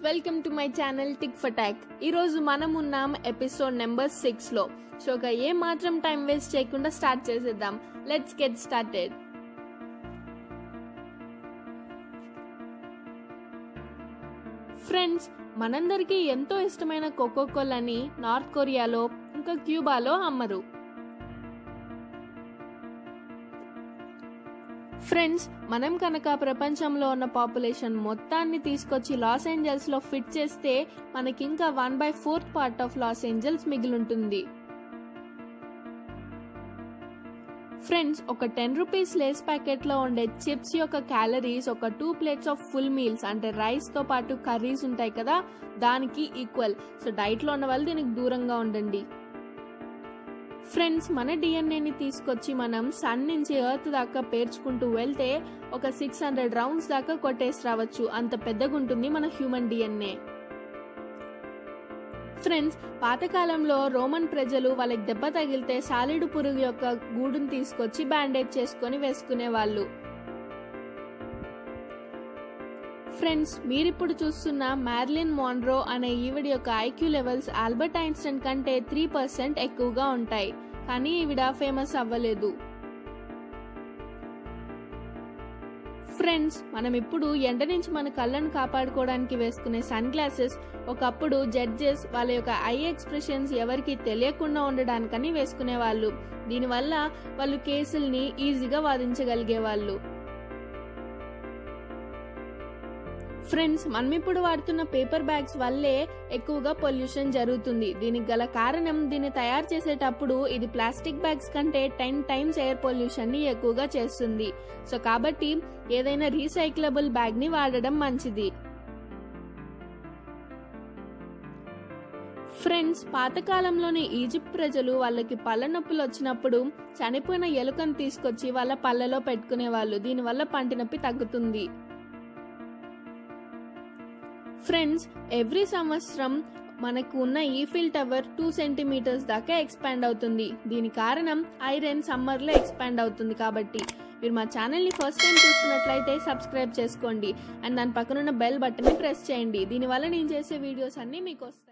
welcome to my channel టిక్ ఫటాక్ ఈరోజు మనం ఉన్నాం ఎపిసోడ్ నెంబర్ సిక్స్ లో సో ఇక ఏ మాత్రం టైం వేస్ట్ చేయకుండా స్టార్ట్ చేసేద్దాం లెట్స్ గెట్ స్టార్టెడ్ ఫ్రెండ్స్ మనందరికీ ఎంతో ఇష్టమైన కోకో కోలని నార్త్ కొరియాలో ఇంకా క్యూబాలో అమ్మరు ఫ్రెండ్స్ మనం కనుక ప్రపంచంలో ఉన్న పాపులేషన్ మొత్తాన్ని తీసుకొచ్చి లాస్ ఏంజల్స్ లో ఫిట్ చేస్తే మనకి ఇంకా one by fourth part of Los Angeles మిగిలింటుంది ఫ్రెండ్స్ ఒక టెన్ రూపీస్ లేస్ ప్యాకెట్ లో ఉండే చిప్స్ యొక్క క్యాలరీస్ ఒక two plates of full meals అంటే రైస్ తో పాటు కర్రీస్ ఉంటాయి కదా దానికి ఈక్వల్ సో డైట్ లో ఉన్న వాళ్ళు దీనికి దూరంగా ఉండండి ఫ్రెండ్స్ మన డిఎన్ఏని తీసుకొచ్చి మనం సన్ నుంచి ఎర్త్ దాకా పేర్చుకుంటూ వెళ్తే ఒక సిక్స్ హండ్రెడ్ రౌండ్స్ దాకా కొట్టేసి రావచ్చు అంత పెద్దగా ఉంటుంది మన హ్యూమన్ డిఎన్ఏ ఫ్రెండ్స్ పాతకాలంలో రోమన్ ప్రజలు వాళ్ళకి దెబ్బ తగిలితే సాలిడు పురుగు యొక్క గూడును తీసుకొచ్చి బ్యాండేజ్ చేసుకొని వేసుకునే వాళ్ళు ఫ్రెండ్స్ మీరిప్పుడు చూస్తున్న మ్యార్లిన్ మాన్రో అనే ఈవిడ యొక్క ఐక్యూ లెవెల్స్ ఆల్బర్ట్ ఐన్స్టైన్ కంటే త్రీ పర్సెంట్ ఎక్కువగా ఉంటాయి కానీ ఈవిడ ఫేమస్ అవ్వలేదు ఫ్రెండ్స్ మనం ఇప్పుడు ఎండ నుంచి మన కళ్ళను కాపాడుకోవడానికి వేసుకునే సన్ గ్లాసెస్ ఒకప్పుడు జడ్జెస్ వాళ్ళ యొక్క ఐ ఎక్స్ప్రెషన్స్ ఎవరికి తెలియకుండా ఉండడానికని వేసుకునే వాళ్ళు దీనివల్ల వాళ్ళు కేసుల్ని ఈజీగా వాదించగలిగే వాళ్ళు ఫ్రెండ్స్ మనం ఇప్పుడు వాడుతున్న పేపర్ బ్యాగ్స్ వల్లే ఎక్కువగా పొల్యూషన్ జరుగుతుంది దీనికి గల కారణం దీన్ని తయారు చేసేటప్పుడు ఇది ప్లాస్టిక్ బ్యాగ్స్ కంటే టెన్ టైమ్స్ ఎయిర్ పొల్యూషన్ ని ఎక్కువగా చేస్తుంది సో కాబట్టి ఏదైనా రీసైక్లబుల్ బ్యాగ్ ని వాడడం మంచిది ఫ్రెండ్స్ పాతకాలంలోని ఈజిప్ట్ ప్రజలు వాళ్ళకి పళ్ళ నొప్పులు వచ్చినప్పుడు చనిపోయిన ఎలుకను తీసుకొచ్చి వాళ్ళ పళ్ళలో పెట్టుకునే వాళ్ళు దీనివల్ల పంటి నొప్పి తగ్గుతుంది ఫ్రెండ్స్ ఎవ్రీ సంవత్సరం మనకు ఉన్న ఈఫిల్ టవర్ టూ సెంటీమీటర్స్ దాకా ఎక్స్పాండ్ అవుతుంది దీని కారణం ఐరన్ సమ్మర్లో ఎక్స్పాండ్ అవుతుంది కాబట్టి మీరు మా ఛానల్ని ఫస్ట్ టైం చూస్తున్నట్లయితే సబ్స్క్రైబ్ చేసుకోండి అండ్ దాని పక్కనున్న బెల్ బటన్ని ప్రెస్ చేయండి దీనివల్ల నేను చేసే వీడియోస్ అన్నీ మీకు వస్తాయి